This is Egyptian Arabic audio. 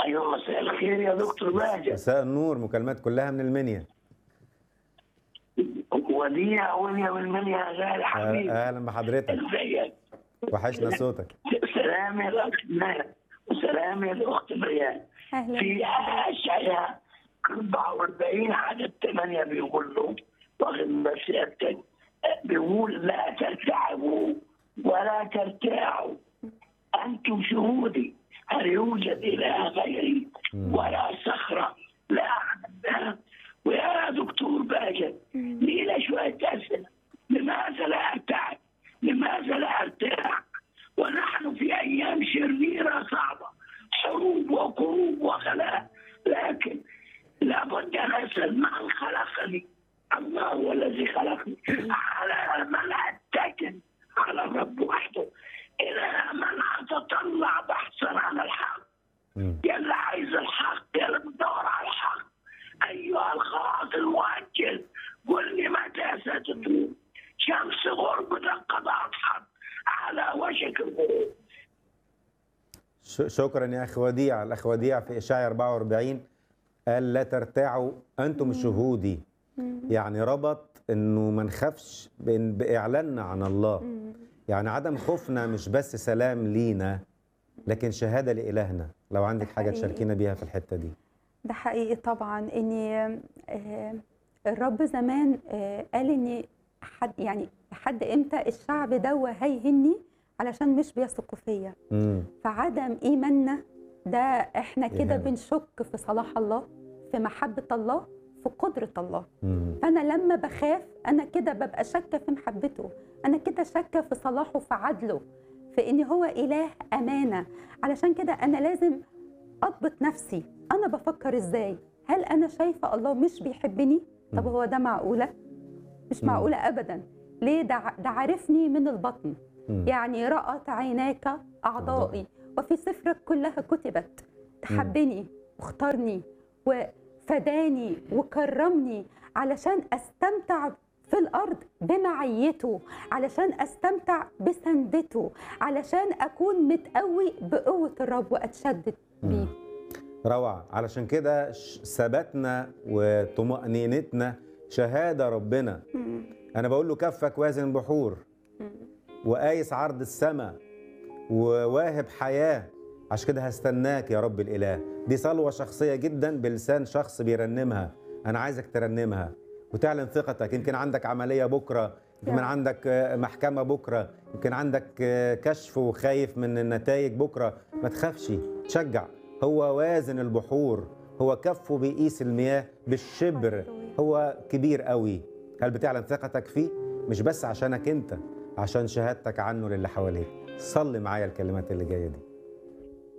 ايوه مساء الخير يا دكتور ماجد مساء النور مكالمات كلها من المنيا وديع وليا من المنيا غالي حبيبي اهلا بحضرتك ازيك وحشنا صوتك سلام يا الاخ ماهر وسلام يا الاخت مريان اهلا في اشعياء 44 عدد 8 بيقول له واخد مسيرتك بيقول لا ترتعبوا ولا ترتاعوا انتم شهودي هل يوجد اله غيري ولا صخره لا اعلم بها ويا دكتور باجد لينا شويه اسئله لماذا لا ارتعب؟ لماذا لا ارتاع؟ ونحن في ايام شريره صعبه حروب وكروب وغلاء لكن لابد ان اسال من خلقني؟ الله هو الذي خلقني على من اتكل على الرب وحده الى من اتطلع بحثا عن الحق مم. يا اللي عايز الحق يا اللي بتدور على الحق ايها الخاطئ المؤجل قل لي متى ستتوب شمس غربتك قد اضحت على وشك الغروب ش- شكرا يا اخ وديع الاخ وديع في اشعياء 44 قال لا ترتاعوا انتم شهودي يعني ربط انه ما نخافش بإن- باعلاننا عن الله يعني عدم خوفنا مش بس سلام لينا لكن شهاده لالهنا لو عندك حاجه حقيقي. تشاركينا بيها في الحته دي ده حقيقي طبعا اني آه، الرب زمان آه، قال اني حد يعني لحد امتى الشعب ده هيهني علشان مش بيثقوا فيا امم فعدم ايماننا ده احنا كده إهانة. بنشك في صلاح الله في محبه الله في قدره الله امم فانا لما بخاف انا كده ببقى شاكه في محبته انا كده شاكه في صلاحه في عدله في ان هو اله امانه علشان كده انا لازم اضبط نفسي انا بفكر ازاي هل انا شايفه الله مش بيحبني طب مم. هو ده معقوله مش مم. معقوله ابدا ليه ده ع- ده عارفني من البطن مم. يعني رأت عيناك أعضائي وفي سفرك كلها كتبت تحبني واختارني وفداني وكرمني علشان أستمتع في الأرض بمعيته علشان أستمتع بسندته علشان أكون متقوي بقوة الرب وأتشدد بيه روعة علشان كده ش- ثباتنا وطمأنينتنا شهادة ربنا مم. أنا بقول له كفك وازن بحور مم. وقايس عرض السماء وواهب حياة عشان كده هستناك يا رب الإله دي صلوة شخصية جدا بلسان شخص بيرنمها أنا عايزك ترنمها وتعلن ثقتك يمكن عندك عملية بكرة يمكن يا. عندك آه، محكمة بكرة يمكن عندك آه، كشف وخايف من النتائج بكرة ما تخافش تشجع هو وازن البحور هو كفه بيقيس المياه بالشبر هللويا. هو كبير قوي هل بتعلن ثقتك فيه مش بس عشانك انت عشان شهادتك عنه للي حواليك صلي معايا الكلمات اللي جايه دي